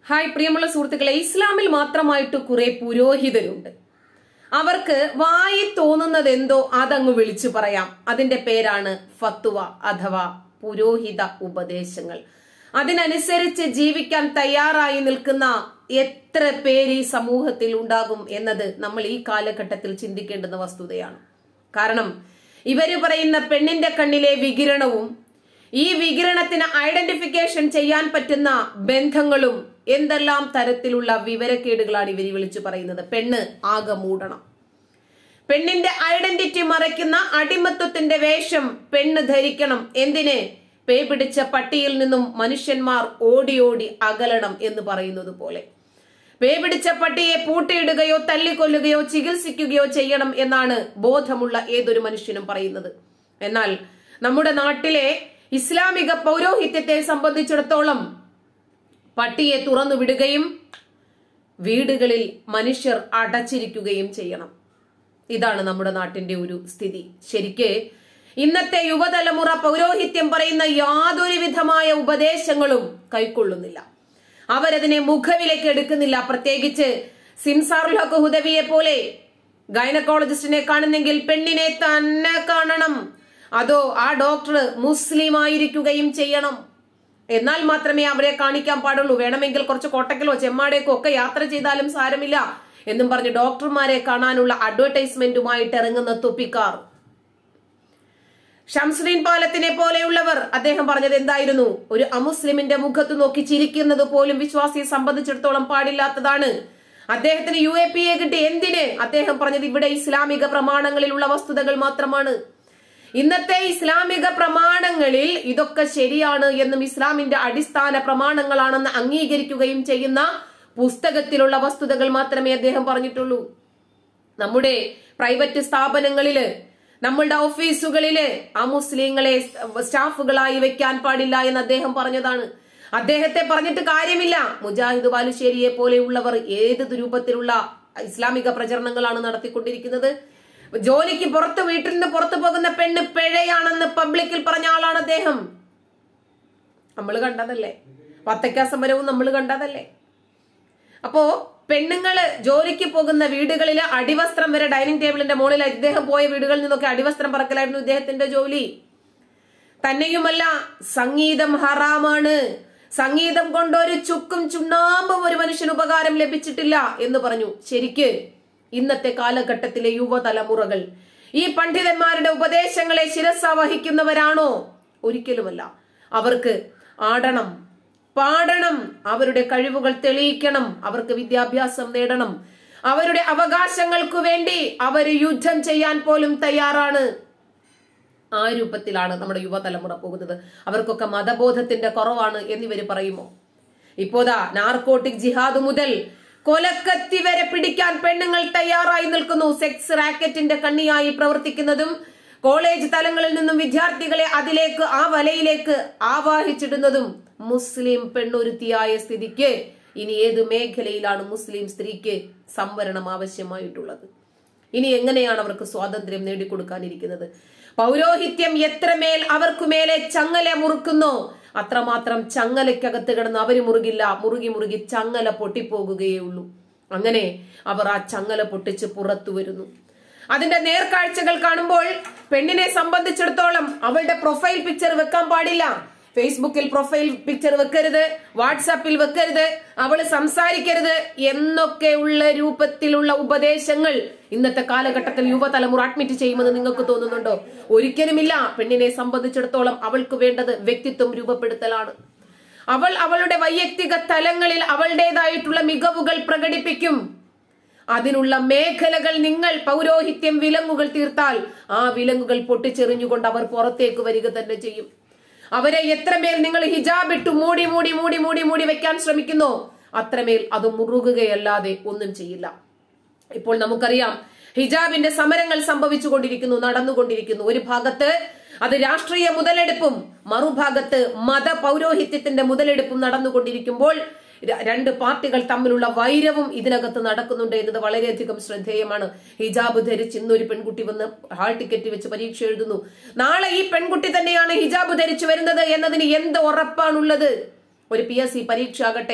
hi പ്രിയമുള്ള സുഹൃത്തുക്കളെ ഇസ്ലാമിൽ മാത്രമായിട്ട് കുറെ പുരോഹിതരുണ്ട് അവർക്ക് വായി തോന്നുന്നത് എന്തോ അതങ്ങ് വിളിച്ചു പറയാം അതിന്റെ പേരാണ് ഫത്വ അഥവാ പുരോഹിത ഉപദേശങ്ങൾ അതിനനുസരിച്ച് ജീവിക്കാൻ തയ്യാറായി നിൽക്കുന്ന എത്ര പേര് ഈ സമൂഹത്തിൽ ഉണ്ടാകും എന്നത് നമ്മൾ ഈ കാലഘട്ടത്തിൽ ചിന്തിക്കേണ്ടുന്ന വസ്തുതയാണ് കാരണം ഇവര് പറയുന്ന പെണ്ണിന്റെ കണ്ണിലെ വികിരണവും ഈ വികിരണത്തിന് ഐഡന്റിഫിക്കേഷൻ ചെയ്യാൻ പറ്റുന്ന ബന്ധങ്ങളും എന്തെല്ലാം തരത്തിലുള്ള വിവരക്കേടുകളാണ് ഇവർ വിളിച്ചു പറയുന്നത് പെണ്ണ് ആകെ മൂടണം പെണ്ണിന്റെ ഐഡന്റിറ്റി മറയ്ക്കുന്ന അടിമത്വത്തിന്റെ വേഷം പെണ്ണ് ധരിക്കണം എന്തിന് പേ പിടിച്ച പട്ടിയിൽ നിന്നും മനുഷ്യന്മാർ ഓടി ഓടി അകലണം എന്ന് പറയുന്നത് പോലെ പേ പിടിച്ച പട്ടിയെ പൂട്ടിയിടുകയോ തല്ലിക്കൊല്ലുകയോ ചികിത്സിക്കുകയോ ചെയ്യണം എന്നാണ് ബോധമുള്ള ഏതൊരു മനുഷ്യനും പറയുന്നത് എന്നാൽ നമ്മുടെ നാട്ടിലെ ഇസ്ലാമിക പൗരോഹിത്യത്തെ സംബന്ധിച്ചിടത്തോളം പട്ടിയെ തുറന്നു വിടുകയും വീടുകളിൽ മനുഷ്യർ അടച്ചിരിക്കുകയും ചെയ്യണം ഇതാണ് നമ്മുടെ നാട്ടിന്റെ ഒരു സ്ഥിതി ശരിക്ക് ഇന്നത്തെ യുവതലമുറ പൗരോഹിത്യം പറയുന്ന യാതൊരു വിധമായ ഉപദേശങ്ങളും കൈക്കൊള്ളുന്നില്ല അവരതിനെ മുഖവിലേക്ക് എടുക്കുന്നില്ല പ്രത്യേകിച്ച് സിംസാറുൽ ഹക്ക് ഹുദവിയെ പോലെ ഗൈനക്കോളജിസ്റ്റിനെ കാണുന്നെങ്കിൽ പെണ്ണിനെ തന്നെ കാണണം അതോ ആ ഡോക്ടർ മുസ്ലിം ആയിരിക്കുകയും ചെയ്യണം എന്നാൽ മാത്രമേ അവരെ കാണിക്കാൻ പാടുള്ളൂ വേണമെങ്കിൽ കുറച്ച് കോട്ടക്കലോ ചെമ്മാടേക്കോ ഒക്കെ യാത്ര ചെയ്താലും സാരമില്ല എന്നും പറഞ്ഞ് ഡോക്ടർമാരെ കാണാനുള്ള അഡ്വർടൈസ്മെന്റുമായിട്ട് ഇറങ്ങുന്ന തൊപ്പിക്കാർ ഷംസുദ്ദീൻ പാലത്തിനെ പോലെയുള്ളവർ അദ്ദേഹം പറഞ്ഞത് എന്തായിരുന്നു ഒരു അമുസ്ലിമിന്റെ മുഖത്ത് നോക്കി ചിരിക്കുന്നത് പോലും വിശ്വാസിയെ സംബന്ധിച്ചിടത്തോളം പാടില്ലാത്തതാണ് അദ്ദേഹത്തിന് യു എ പി എ കിട്ടി എന്തിന് അദ്ദേഹം പറഞ്ഞത് ഇവിടെ ഇസ്ലാമിക പ്രമാണങ്ങളിലുള്ള വസ്തുതകൾ മാത്രമാണ് ഇന്നത്തെ ഇസ്ലാമിക പ്രമാണങ്ങളിൽ ഇതൊക്കെ ശരിയാണ് എന്നും ഇസ്ലാമിന്റെ അടിസ്ഥാന പ്രമാണങ്ങളാണെന്ന് അംഗീകരിക്കുകയും ചെയ്യുന്ന പുസ്തകത്തിലുള്ള വസ്തുതകൾ മാത്രമേ അദ്ദേഹം പറഞ്ഞിട്ടുള്ളൂ നമ്മുടെ പ്രൈവറ്റ് സ്ഥാപനങ്ങളില് നമ്മളുടെ ഓഫീസുകളില് ആ മുസ്ലിങ്ങളെ സ്റ്റാഫുകളായി വെക്കാൻ പാടില്ല എന്ന് അദ്ദേഹം പറഞ്ഞതാണ് അദ്ദേഹത്തെ പറഞ്ഞിട്ട് കാര്യമില്ല മുജാഹിദ് ബാലുശ്ശേരിയെ പോലെയുള്ളവർ ഏത് രൂപത്തിലുള്ള ഇസ്ലാമിക പ്രചരണങ്ങളാണ് നടത്തിക്കൊണ്ടിരിക്കുന്നത് ജോലിക്ക് പുറത്ത് വീട്ടിൽ നിന്ന് പുറത്തു പോകുന്ന പെണ്ണ് പിഴയാണെന്ന് പബ്ലിക്കിൽ പറഞ്ഞ ആളാണ് അദ്ദേഹം നമ്മൾ കണ്ടതല്ലേ വത്തക്ക സമരവും നമ്മൾ കണ്ടതല്ലേ അപ്പോ പെണ്ണുങ്ങള് ജോലിക്ക് പോകുന്ന വീടുകളിലെ അടിവസ്ത്രം വരെ ഡൈനിങ് ടേബിളിന്റെ മുകളിൽ ഇദ്ദേഹം പോയ വീടുകളിൽ നിന്നൊക്കെ അടിവസ്ത്രം പറക്കലായിരുന്നു ഇദ്ദേഹത്തിന്റെ ജോലി തന്നെയുമല്ല സംഗീതം ഹറാമാണ് സംഗീതം കൊണ്ട് ഒരു ചുക്കും ചുണ്ണാമ്പും ഒരു മനുഷ്യന് ഉപകാരം ലഭിച്ചിട്ടില്ല എന്ന് പറഞ്ഞു ശരിക്ക് ഇന്നത്തെ കാലഘട്ടത്തിലെ യുവതലമുറകൾ ഈ പണ്ഡിതന്മാരുടെ ഉപദേശങ്ങളെ ശിരസ വഹിക്കുന്നവരാണോ ഒരിക്കലുമല്ല അവർക്ക് ആടണം പാടണം അവരുടെ കഴിവുകൾ തെളിയിക്കണം അവർക്ക് വിദ്യാഭ്യാസം നേടണം അവരുടെ അവകാശങ്ങൾക്കു വേണ്ടി അവർ യുദ്ധം ചെയ്യാൻ പോലും തയ്യാറാണ് ആ രൂപത്തിലാണ് നമ്മുടെ യുവതലമുറ പോകുന്നത് അവർക്കൊക്കെ മതബോധത്തിന്റെ കുറവാണ് എന്നിവർ പറയുമോ ഇപ്പോതാ നാർക്കോട്ടിക് ജിഹാദ് മുതൽ കൊലക്കത്തി വരെ പിടിക്കാൻ പെണ്ണുങ്ങൾ തയ്യാറായി നിൽക്കുന്നു സെക്സ് റാക്കറ്റിന്റെ കണ്ണിയായി പ്രവർത്തിക്കുന്നതും കോളേജ് തലങ്ങളിൽ നിന്നും വിദ്യാർത്ഥികളെ അതിലേക്ക് ആ വലയിലേക്ക് ആവാഹിച്ചിടുന്നതും മുസ്ലിം പെണ്ണൊരുത്തിയായ സ്ഥിതിക്ക് ഇനി ഏത് മേഖലയിലാണ് മുസ്ലിം സ്ത്രീക്ക് സംവരണം ആവശ്യമായിട്ടുള്ളത് ഇനി എങ്ങനെയാണ് അവർക്ക് സ്വാതന്ത്ര്യം നേടിക്കൊടുക്കാനിരിക്കുന്നത് പൗരോഹിത്യം എത്രമേൽ അവർക്കുമേലെ ചങ്ങല മുറുക്കുന്നോ അത്രമാത്രം ചങ്ങലയ്ക്കകത്ത് കിടന്ന് അവര് മുറുകില്ല മുറുകി മുറുകി ചങ്ങല പൊട്ടിപ്പോകുകയേ ഉള്ളൂ അങ്ങനെ അവർ ആ ചങ്ങല പൊട്ടിച്ച് പുറത്തു വരുന്നു അതിന്റെ നേർക്കാഴ്ചകൾ കാണുമ്പോൾ പെണ്ണിനെ സംബന്ധിച്ചിടത്തോളം അവളുടെ പ്രൊഫൈൽ പിക്ചർ വെക്കാൻ പാടില്ല ഫേസ്ബുക്കിൽ പ്രൊഫൈൽ പിക്ചർ വെക്കരുത് വാട്സാപ്പിൽ വെക്കരുത് അവള് സംസാരിക്കരുത് എന്നൊക്കെയുള്ള രൂപത്തിലുള്ള ഉപദേശങ്ങൾ ഇന്നത്തെ കാലഘട്ടത്തിൽ യുവതലമുറ അഡ്മിറ്റ് ചെയ്യുമെന്ന് നിങ്ങൾക്ക് തോന്നുന്നുണ്ടോ ഒരിക്കലുമില്ല പെണ്ണിനെ സംബന്ധിച്ചിടത്തോളം അവൾക്ക് വേണ്ടത് വ്യക്തിത്വം രൂപപ്പെടുത്തലാണ് അവൾ അവളുടെ വൈയക്തിക തലങ്ങളിൽ അവളുടേതായിട്ടുള്ള മികവുകൾ പ്രകടിപ്പിക്കും അതിനുള്ള മേഖലകൾ നിങ്ങൾ പൗരോഹിത്യം വിലങ്ങുകൾ തീർത്താൽ ആ വിലങ്ങുകൾ പൊട്ടിച്ചെറിഞ്ഞുകൊണ്ട് അവർ പുറത്തേക്ക് വരിക തന്നെ ചെയ്യും അവരെ എത്രമേൽ നിങ്ങൾ ഹിജാബ് ഇട്ട് മൂടി മൂടി മൂടി മൂടി മൂടി വെക്കാൻ ശ്രമിക്കുന്നോ അത്രമേൽ അത് മുറുകുകയല്ലാതെ ഒന്നും ചെയ്യില്ല ഇപ്പോൾ നമുക്കറിയാം ഹിജാബിന്റെ സമരങ്ങൾ സംഭവിച്ചുകൊണ്ടിരിക്കുന്നു നടന്നുകൊണ്ടിരിക്കുന്നു ഒരു ഭാഗത്ത് അത് രാഷ്ട്രീയ മുതലെടുപ്പും മറുഭാഗത്ത് മത പൗരോഹിത്യത്തിന്റെ മുതലെടുപ്പും നടന്നുകൊണ്ടിരിക്കുമ്പോൾ ര- രണ്ട് പാർട്ടികൾ തമ്മിലുള്ള വൈരവും ഇതിനകത്ത് നടക്കുന്നുണ്ട് എന്നത് വളരെയധികം ശ്രദ്ധേയമാണ് ഹിജാബ് ധരിച്ച് ഇന്നൊരു പെൺകുട്ടി വന്ന് ഹാൾ ടിക്കറ്റ് വെച്ച് പരീക്ഷ എഴുതുന്നു നാളെ ഈ പെൺകുട്ടി തന്നെയാണ് ഹിജാബ് ധരിച്ചു വരുന്നത് എന്നതിന് എന്ത് ഉറപ്പാണുള്ളത് ഒരു പി എസ് സി പരീക്ഷ ആകട്ടെ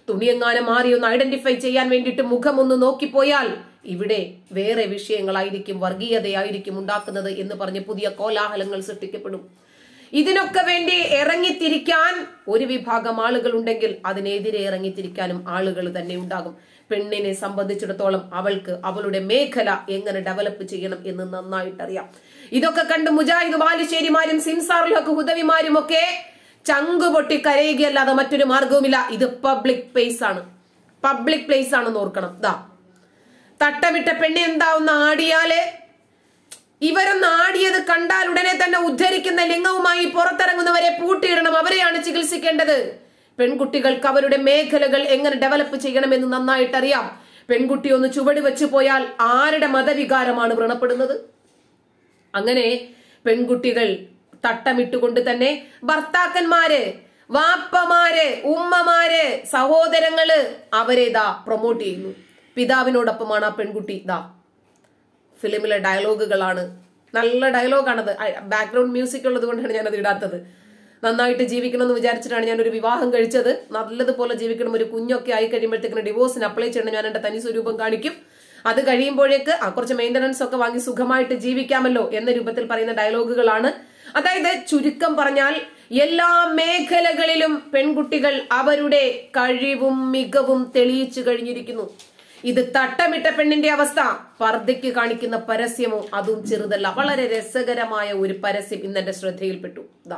തുണിയെങ്ങാനും മാറി ഒന്ന് ഐഡന്റിഫൈ ചെയ്യാൻ വേണ്ടിയിട്ട് മുഖം ഒന്ന് നോക്കിപ്പോയാൽ ഇവിടെ വേറെ വിഷയങ്ങളായിരിക്കും വർഗീയതയായിരിക്കും ഉണ്ടാക്കുന്നത് എന്ന് പറഞ്ഞ് പുതിയ കോലാഹലങ്ങൾ സൃഷ്ടിക്കപ്പെടും ഇതിനൊക്കെ വേണ്ടി ഇറങ്ങിത്തിരിക്കാൻ ഒരു വിഭാഗം ആളുകൾ ഉണ്ടെങ്കിൽ അതിനെതിരെ ഇറങ്ങിത്തിരിക്കാനും ആളുകൾ തന്നെ ഉണ്ടാകും പെണ്ണിനെ സംബന്ധിച്ചിടത്തോളം അവൾക്ക് അവളുടെ മേഖല എങ്ങനെ ഡെവലപ്പ് ചെയ്യണം എന്ന് നന്നായിട്ടറിയാം ഇതൊക്കെ കണ്ട് മുജാഹിദ് ബാലുശ്ശേരിമാരും സിൻസാറുലൊക്കെ ഹുദവിമാരും ഒക്കെ ചങ്കു പൊട്ടി കരയുകയല്ലാതെ മറ്റൊരു മാർഗവുമില്ല ഇത് പബ്ലിക് പ്ലേസ് ആണ് പബ്ലിക് പ്ലേസ് ആണെന്ന് ഓർക്കണം ദാ തട്ടമിട്ട പെണ്ണി എന്താ ഒന്ന് ആടിയാല് ഇവരൊന്ന് ആടിയത് കണ്ടാൽ ഉടനെ തന്നെ ഉദ്ധരിക്കുന്ന ലിംഗവുമായി പുറത്തിറങ്ങുന്നവരെ പൂട്ടിയിടണം അവരെയാണ് ചികിത്സിക്കേണ്ടത് പെൺകുട്ടികൾക്ക് അവരുടെ മേഖലകൾ എങ്ങനെ ഡെവലപ്പ് ചെയ്യണമെന്ന് നന്നായിട്ട് അറിയാം പെൺകുട്ടി ഒന്ന് ചുവട് വെച്ച് പോയാൽ ആരുടെ മതവികാരമാണ് വ്രണപ്പെടുന്നത് അങ്ങനെ പെൺകുട്ടികൾ തട്ടമിട്ടുകൊണ്ട് തന്നെ ഭർത്താക്കന്മാര് വാപ്പമാര് ഉമ്മമാര് സഹോദരങ്ങള് അവരെ ഇതാ പ്രൊമോട്ട് ചെയ്യുന്നു പിതാവിനോടൊപ്പമാണ് ആ പെൺകുട്ടി ഇതാ ഫിലിമിലെ ഡയലോഗുകളാണ് നല്ല ഡയലോഗാണത് ബാക്ക്ഗ്രൗണ്ട് മ്യൂസിക് ഉള്ളത് കൊണ്ടാണ് ഞാനത് ഇടാത്തത് നന്നായിട്ട് ജീവിക്കണം എന്ന് വിചാരിച്ചിട്ടാണ് ഞാൻ ഒരു വിവാഹം കഴിച്ചത് നല്ലതുപോലെ ജീവിക്കണം ഒരു കുഞ്ഞൊക്കെ ആയി കഴിയുമ്പോഴത്തേക്കിന് ഡിവോഴ്സിന് അപ്ലൈ ചെയ്യണം ഞാൻ എന്റെ തനി സ്വരൂപം കാണിക്കും അത് കഴിയുമ്പോഴേക്ക് ആ കുറച്ച് മെയിൻ്റനൻസ് ഒക്കെ വാങ്ങി സുഖമായിട്ട് ജീവിക്കാമല്ലോ എന്ന രൂപത്തിൽ പറയുന്ന ഡയലോഗുകളാണ് അതായത് ചുരുക്കം പറഞ്ഞാൽ എല്ലാ മേഖലകളിലും പെൺകുട്ടികൾ അവരുടെ കഴിവും മികവും തെളിയിച്ചു കഴിഞ്ഞിരിക്കുന്നു ഇത് തട്ടമിട്ട പെണ്ണിന്റെ അവസ്ഥ പർദ്ദയ്ക്ക് കാണിക്കുന്ന പരസ്യമോ അതും ചെറുതല്ല വളരെ രസകരമായ ഒരു പരസ്യം ഇന്നെന്റെ ശ്രദ്ധയിൽപ്പെട്ടു ദാ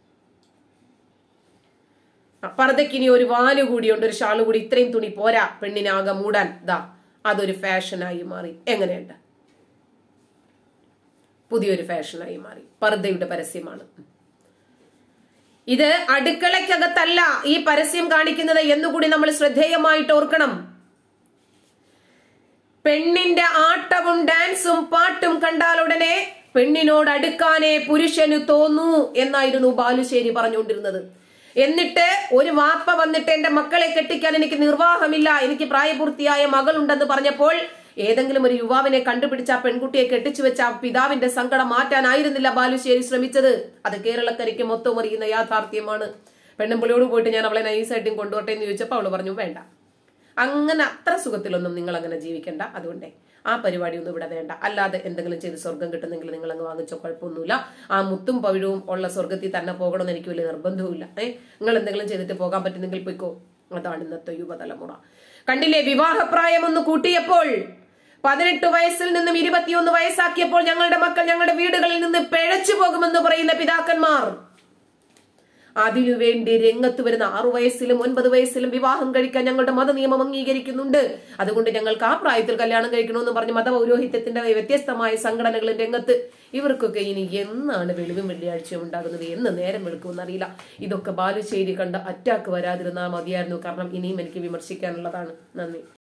പർദ്ദയ്ക്ക് ഇനി ഒരു വാല് കൂടിയുണ്ട് ഒരു ഷാള് കൂടി ഇത്രയും തുണി പോരാ പെണ്ണിനാകെ മൂടാൻ ദാ അതൊരു ഫാഷനായി മാറി എങ്ങനെയുണ്ട് പുതിയൊരു ഫാഷനായി മാറി പർദ്ദയുടെ പരസ്യമാണ് ഇത് അടുക്കളയ്ക്കകത്തല്ല ഈ പരസ്യം കാണിക്കുന്നത് എന്നുകൂടി നമ്മൾ ശ്രദ്ധേയമായിട്ട് ഓർക്കണം പെണ്ണിന്റെ ആട്ടവും ഡാൻസും പാട്ടും കണ്ടാലുടനെ പെണ്ണിനോട് അടുക്കാനേ പുരുഷന് തോന്നൂ എന്നായിരുന്നു ബാലുശ്ശേരി പറഞ്ഞുകൊണ്ടിരുന്നത് എന്നിട്ട് ഒരു വാപ്പ വന്നിട്ട് എന്റെ മക്കളെ കെട്ടിക്കാൻ എനിക്ക് നിർവാഹമില്ല എനിക്ക് പ്രായപൂർത്തിയായ മകളുണ്ടെന്ന് പറഞ്ഞപ്പോൾ ഏതെങ്കിലും ഒരു യുവാവിനെ കണ്ടുപിടിച്ച ആ പെൺകുട്ടിയെ കെട്ടിച്ചു വെച്ച ആ പിതാവിന്റെ സങ്കടം മാറ്റാനായിരുന്നില്ല ബാലുശ്ശേരി ശ്രമിച്ചത് അത് കേരളക്കരയ്ക്ക് മൊത്തം അറിയുന്ന യാഥാർത്ഥ്യമാണ് പെണ്ണുമ്പിളിയോട് പോയിട്ട് ഞാൻ അവളെ നൈസായിട്ടും കൊണ്ടുപോട്ടെ എന്ന് ചോദിച്ചപ്പോൾ അവള് പറഞ്ഞു വേണ്ട അങ്ങനെ അത്ര സുഖത്തിലൊന്നും നിങ്ങൾ അങ്ങനെ ജീവിക്കണ്ട അതുകൊണ്ടേ ആ പരിപാടി ഒന്നും ഇവിടെ വേണ്ട അല്ലാതെ എന്തെങ്കിലും ചെയ്ത് സ്വർഗം കിട്ടുന്നെങ്കിൽ നിങ്ങൾ അങ്ങ് വാങ്ങിച്ചോ കുഴപ്പമൊന്നുമില്ല ആ മുത്തും പവിഴവും ഉള്ള സ്വർഗത്തിൽ തന്നെ പോകണമെന്ന് എനിക്ക് വലിയ നിർബന്ധവുമില്ല ഏ നിങ്ങൾ എന്തെങ്കിലും ചെയ്തിട്ട് പോകാൻ പറ്റുന്നെങ്കിൽ പോയിക്കോ അതാണ് ഇന്നത്തെ യുവതലമുറ കണ്ടില്ലേ വിവാഹപ്രായം ഒന്ന് കൂട്ടിയപ്പോൾ പതിനെട്ട് വയസ്സിൽ നിന്നും ഇരുപത്തിയൊന്ന് വയസ്സാക്കിയപ്പോൾ ഞങ്ങളുടെ മക്കൾ ഞങ്ങളുടെ വീടുകളിൽ നിന്ന് പിഴച്ചു പോകുമെന്ന് പറയുന്ന പിതാക്കന്മാർ അതിനുവേണ്ടി രംഗത്ത് വരുന്ന ആറു വയസ്സിലും ഒൻപത് വയസ്സിലും വിവാഹം കഴിക്കാൻ ഞങ്ങളുടെ മത നിയമം അംഗീകരിക്കുന്നുണ്ട് അതുകൊണ്ട് ഞങ്ങൾക്ക് ആ പ്രായത്തിൽ കല്യാണം കഴിക്കണമെന്ന് പറഞ്ഞ് മതപൗരോഹിത്യത്തിന്റെ വ്യത്യസ്തമായ സംഘടനകളും രംഗത്ത് ഇവർക്കൊക്കെ ഇനി എന്നാണ് വെളിവും വെള്ളിയാഴ്ചയും ഉണ്ടാകുന്നത് എന്ന് നേരം വെളുക്കുമെന്ന് അറിയില്ല ഇതൊക്കെ ബാലുശ്ശേരി കണ്ട് അറ്റാക്ക് വരാതിരുന്നാൽ മതിയായിരുന്നു കാരണം ഇനിയും എനിക്ക് വിമർശിക്കാനുള്ളതാണ് നന്ദി